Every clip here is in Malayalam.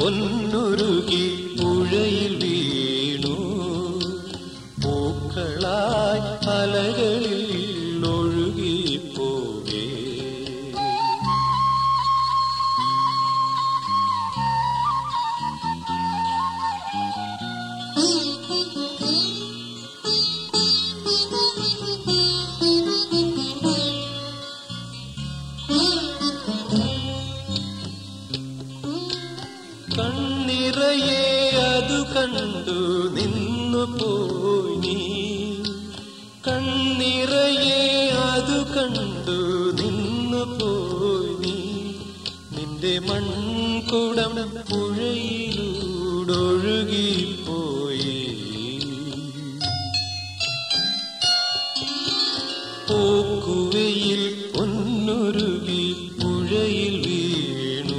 പൊന്നുരുകി പുഴയിൽ വീണു പൂക്കളായി അലകളിൽ ഒഴുകിപ്പോകേ കണ്ണിറയെ അതു കണ്ടു നിന്നു പോയി നീ കണ്ണിറയെ അതു കണ്ടു നിന്നു പോയി നീ നിന്റെ മൺകുടം പുഴയിലൂടൊഴുകിപ്പോയി പോക്കുവയിൽ പൊന്നുരുകി പുഴയിൽ വീണു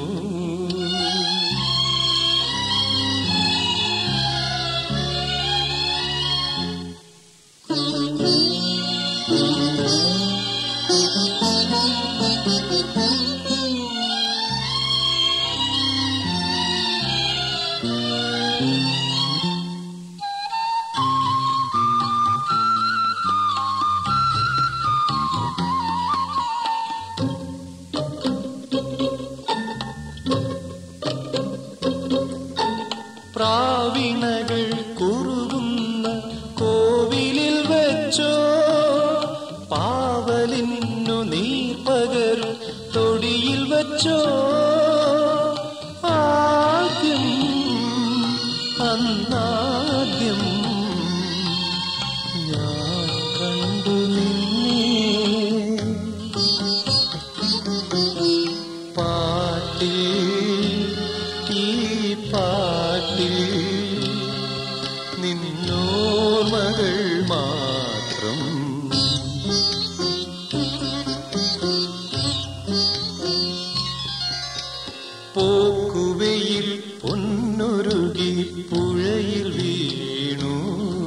പ്രാവിണകൾ കുറുകുന്ന കോവിലിൽ വെച്ചോ പാവലിന്നു നീ പകരും തൊടിയിൽ വെച്ചോ ആദ്യം അന്നാദ്യം ഞാൻ കണ്ടു നിന്നെ പാട്ടിൽ ഈ പാട്ടിൽ നിന്നോർമകൾ മാത്രം പോക്കുവയിൽ പൊന്നുരുകി പുഴയിൽ വീണു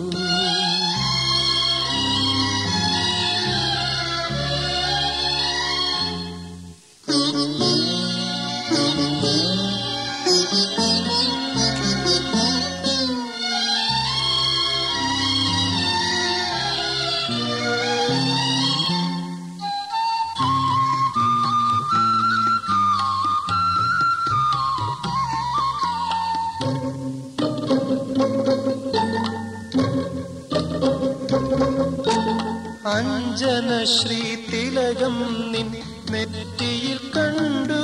അഞ്ജന ശ്രീ തിലകം നിൻ നെറ്റിയിൽ കണ്ടു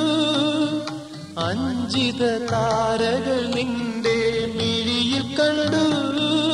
അഞ്ചിത താരകൾ നിന്റെ മിഴിയിൽ കണ്ടു